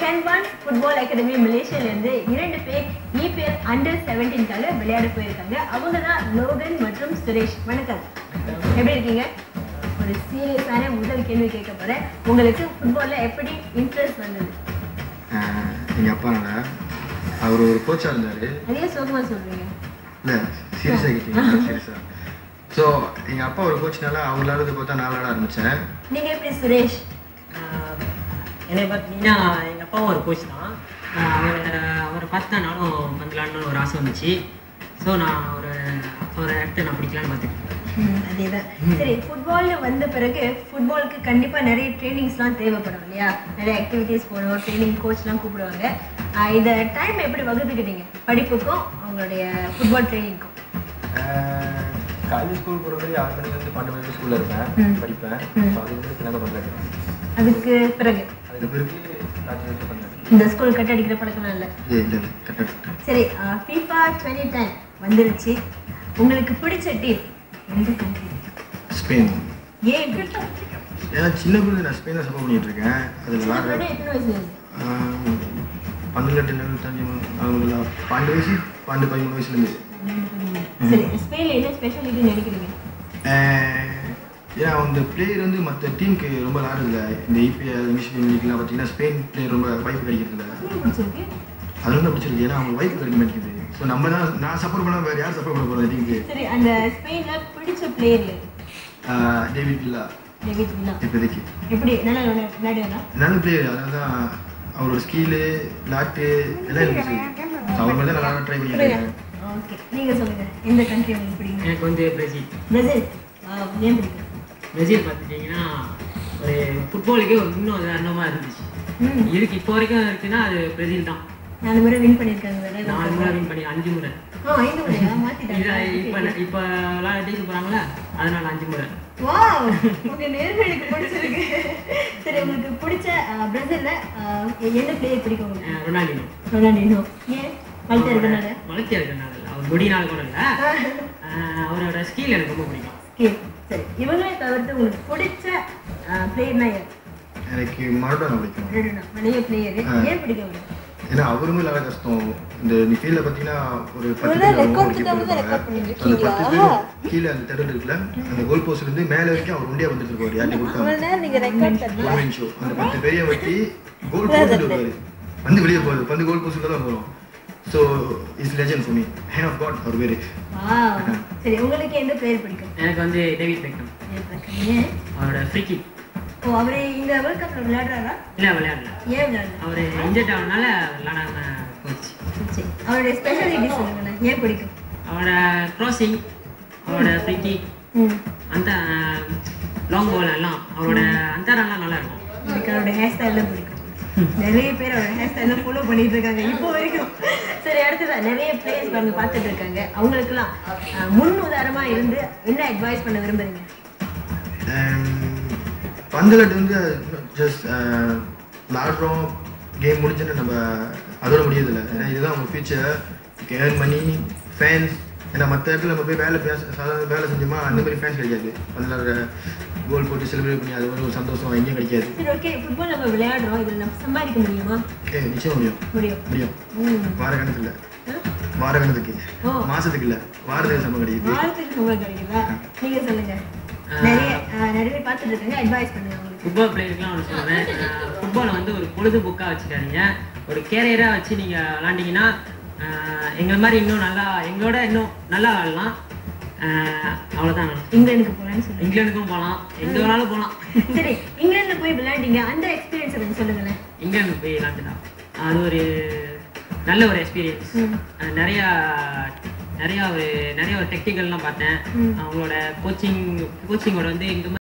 சென்வான் football academy மலேசியாலேருந்து இரண்டு பேர் EPL under செவன்டீன்காக விளையாட போயிருக்காங்க அவங்க தான் லோகன் மற்றும் சுரேஷ் வணக்கம் எப்படி இருக்கீங்க ஒரு சீரியஸான முதல் கேள்வி கேட்க போறேன் உங்களுக்கு ஃபுட்பால்ல எப்படி இன்ட்ரெஸ்ட் வந்தது எங்கள் அப்பானால அவர் ஒரு கோச்சாக இருந்தார் நிறைய சோகமா சொல்றீங்க இல்லை சீரியஸாக கேட்டீங்க சீரியஸாக ஸோ எங்கள் அப்பா ஒரு கோச்னால அவர் விளாடுறத பார்த்தா நான் விளாட ஆரம்பித்தேன் நீங்க எப்படி சுரேஷ் ஆஹ் என்னை பார்த்தீங்கன்னா எங்கள் அப்பாவும் ஒரு கோச் தான் ஆஹ் அவரை அவரை பார்த்து தான் நானும் வந்துலான்னு ஒரு ஆசை வந்துச்சு ஸோ நான் ஒரு ஒரு இடத்த நான் பிடிக்கலான்னு பார்த்துட்டு அதேதான் சரி ஃபுட்பால்ல வந்த பிறகு ஃபுட்பாலுக்கு கண்டிப்பா நிறைய ட்ரைனிங்ஸ்லாம் தேவைப்படும் இல்லையா நிறைய ஆக்டிவிட்டீஸ் போடுவோம் ட்ரைனிங் கோச்லாம் கூப்பிடுவாங்க ஆஹ் இந்த டைம் எப்படி வகுத்துக்கிட்டீங்க படிப்புக்கும் அவங்களுடைய ஃபுட்பால் ட்ரைனிங்க்கும் காலேஜ் ஸ்கூல் போகிற மாதிரி ஆறு மணிலேருந்து பன்னெண்டு மணிக்கு ஸ்கூலில் இருப்பேன் ம். படிப்பேன் ம். ஸோ அது வந்து கிணறு பண்ணுறேன் அதுக்கு பிறகு அதுக்கு பிறகு ராத்திரி வரைக்கும் பண்ணுறேன் இந்த ஸ்கூல் கட் அடிக்கிற பழக்கம்லாம் இல்லை இல்லை இல்லை இல்லை கரெக்டாக சரி ஃபீஃபா டுவெண்ட்டி டென் வந்துருச்சு உங்களுக்கு பிடிச்ச டீம் எந்த கண்ட்ரி ஸ்பெயின் ஏன் இப்படி ஏன்னா சின்ன பிள்ளை நான் ஸ்பெயினை சப்போர்ட் பண்ணிட்டு இருக்கேன் அதில் சின்ன விளாட்ற பிள்ளை எத்தனை வயசுல இருந்து பன்னெண்டு இருபத்தஞ்சு அவங்க பன்னெண்டு வயசு பன்னெண்டு பதிமூணு வயசுலேருந்து சரி ஸ்பெயின்ல என்ன ஸ்பெஷாலிட்டி நினைக்கிறீங்க ஏன்னா அந்த பிளேயர் வந்து மற்ற டீமுக்கு ரொம்ப விளாடுறதில்ல இந்த ஐபிஎல் இங்கிலீஷ் பிரீமியர் லீக்லாம் பார்த்தீங்கன்னா ஸ்பெயின் பிளேயர் ரொம்ப வாய்ப்பு கிடைக்கிறதில்ல என்ன பிடிச்சிருக்கு அது வந்து பிடிச்சிருக்கு ஏன்னா அவங்க வாய்ப்பு கிடைக்க மாட்டேங்குது ஸோ நம்ம தான் நான் சப்போர்ட் பண்ண வேறு யார் சப்போர்ட் பண்ண போகிறோம் டீமுக்கு சரி அந்த ஸ்பெயின்ல பிடிச்ச player David Villa David Villa இப்போதைக்கு எப்படி நல்லா விளையா- விளையாடுவாரா நல்ல பிளேயர் அதனால தான் அவரோட ஸ்கீலு லாட்டு எல்லாம் இருந்துச்சு So அவர் மேலே நல்லா ட்ரை பண்ணிட்டு இருக்கேன் ஓகே நீங்க சொல்லுங்க எந்த கண்ட்ரி உங்களுக்கு பிடிக்கும் எனக்கு வந்து பிரேசில் பிரேசில் ஆ, ஏன் பிடிக்கும் பிரேசில் பார்த்துட்டிங்கன்னா ஒரு ஃபுட்பாலுக்கே ஒரு இன்னும் உதாரணமாக இருந்துச்சு ம் இதுக்கு இப்போ வரைக்கும் இருக்குன்னா அது பிரேசில் தான் நாலு முறை வின் பண்ணியிருக்காங்க வேற நாலு முறை வின் பண்ணி அஞ்சு முறை ஆ ஐந்து முறையா இதை மாத்திட்டாங்க இப்போ இப்போ விளாடிட்டு போகிறாங்களா அதனால அஞ்சு முறை வாவ் உங்க நேர்களுக்கு பிடிச்சிருக்கு சரி உங்களுக்கு பிடிச்ச ஆ, பிரேசில்ல ஆ, எந்த பிளேயர் பிடிக்கும் உங்களுக்கு அஹ் ரொனால்டினோ ரொனால்டினோ ஏன் வளர்த்து இருக்கனால வளர்த்தியா இருக்கனால இல்லை அவர் முடினால கூட இல்லை அவரோட ஸ்கில் எனக்கு ரொம்ப பிடிக்கும் ஓகே சரி இவங்களே தவிர்த்து உங்களுக்கு பிடிச்ச பிளேயர்னா யார் எனக்கு மறுபடியும் பிடிக்கும் ரெண்டுனா நிறைய பிளேயர் ஆ. ஏன் பிடிக்கும் உங்களுக்கு ஏன்னா அவருமே விளாட கஷ்டம் இந்த ஃபீல்டில் பார்த்தீங்கன்னா ஒரு பத்து இவ்வளவு பேர் record ஒரு keeper கிட்ட வந்து இருப்பாங்க. record பண்ணிட்டு அந்த பத்து இருக்கீங்களா? பேர் கீழே அந்த திடல் இருக்குல்ல அந்த கோல் போஸ்ட்ல இருந்து மேலே வரைக்கும் அவர் உண்டியா வந்துட்டு இருப்பாரு யார்ட்டி கொடுத்தாங்க நீங்க ரெக்கார்ட் ஒரு நிமிஷம் அந்த பத்து பேரைய வச்சு கோல் போட்டுட்டு வருவாரு வந்து வெளியே போகுது வந்து கோல் போஸ்ட் தான் வரும் so is legend for me hand of God அவர் பேரு வாவ் சரி உங்களுக்கு எந்த பிளேயர் பிடிக்கும் எனக்கு வந்து டேவிட் பெக்கம் ஏன் அவரோட ஃப்ரீ கிக் ஓ அவரு இந்த வேர்ல்ட் கப்ல விளையாடுறாரா இல்லை விளையாடல ஏன் விளையாடுறாரு அவர் இன்ஜெக்ட் ஆனதுனால விளையாடாம போச்சு சரி அவருடைய ஸ்பெஷாலிட்டி சொல்லுங்களேன் ஏன் பிடிக்கும் அவரோட க்ராசிங் அவரோட ஃப்ரீ கிக் ம் அந்த லாங் பால் எல்லாம் அவரோட அந்தரெல்லாம் நல்லா இருக்கும் எனக்கு அவரோட ஹேர் ஸ்டைல் தான் பிடிக்கும் நிறைய பேர் அவரோட ஹேர் ஸ்டைல ஃபாலோ பண்ணிட்டு இருக்காங்க இப்போ வரைக்கும் சரி அடுத்ததா நிறைய பிளேயர்ஸ் பாருங்க பார்த்துட்டு இருக்காங்க அவங்களுக்குலாம் அஹ், முன் உதாரணமா இருந்து என்ன அட்வைஸ் பண்ண விரும்புறீங்க பந்தலட்டு வந்து ஜஸ்ட் விளாடுறோம் கேம் முடிஞ்சுன்னு நம்ம அதோட முடியதில்லை ஏன்னா இதுதான் அவங்க ஃபியூச்சர் ஏர்ன் பண்ணி ஃபேன்ஸ் ஏன்னா மற்ற இடத்துல நம்ம போய் வேலை பேச சாதாரண வேலை செஞ்சோமா அந்த மாதிரி ஃபேன்ஸ் கிடைக்காது பந்தலாடுற கோல் போட்டு செலிப்ரேட் பண்ணி அது வந்து ஒரு சந்தோஷம் எங்கேயும் கிடைக்காது சரி ஓகே ஃபுட்பால் நம்ம விளையாடுறோம் இதில் நம்ம சம்பாதிக்க முடியுமா ஏ நிச்சயம் முடியும் முடியும் முடியும் ம் வார கணக்கு இல்லை ஆ? வார கணக்குக்கு ஓ. மாசத்துக்கு இல்லை வாரத்துக்கு சம்பளம் கிடைக்குது வாரத்துக்கு சம்பளம் கிடைக்குதா நீங்க சொல்லுங்க நிறைய அஹ், நிறைய பேர் பார்த்துட்டு இருக்காங்க அட்வைஸ் பண்ணுங்க அவங்களுக்கு ஃபுட்பால் பிளேயருக்குலாம் ஒன்று சொல்லுவேன் ஃபுட்பாலை வந்து ஒரு பொழுதுபோக்காக வச்சுக்காதீங்க ஒரு கேரியராக வச்சு நீங்கள் விளாண்டிங்கன்னா ஆஹ் எங்களை மாதிரி இன்னும் நல்லா எங்களோட இன்னும் நல்லா விளாடலாம் அவ்வளோதான் இங்கிலாந்துக்கு போகலான்னு சொல்லுங்க இங்கிலாந்துக்கும் போகலாம் எங்கே வேணாலும் போகலாம் சரி இங்கிலாந்துல போய் விளையாண்டீங்க அந்த எக்ஸ்பீரியன்ஸ் கொஞ்சம் சொல்லுங்களேன் இங்கிலாந்து போய் விளாண்டுலாம் அது ஒரு நல்ல ஒரு எக்ஸ்பீரியன்ஸ் ம். நிறையா நிறையா ஒரு நிறைய ஒரு டெக்னிக்கல்லாம் பார்த்தேன் ம். அவங்களோட கோச்சிங் கோச்சிங்கோட வந்து எங்க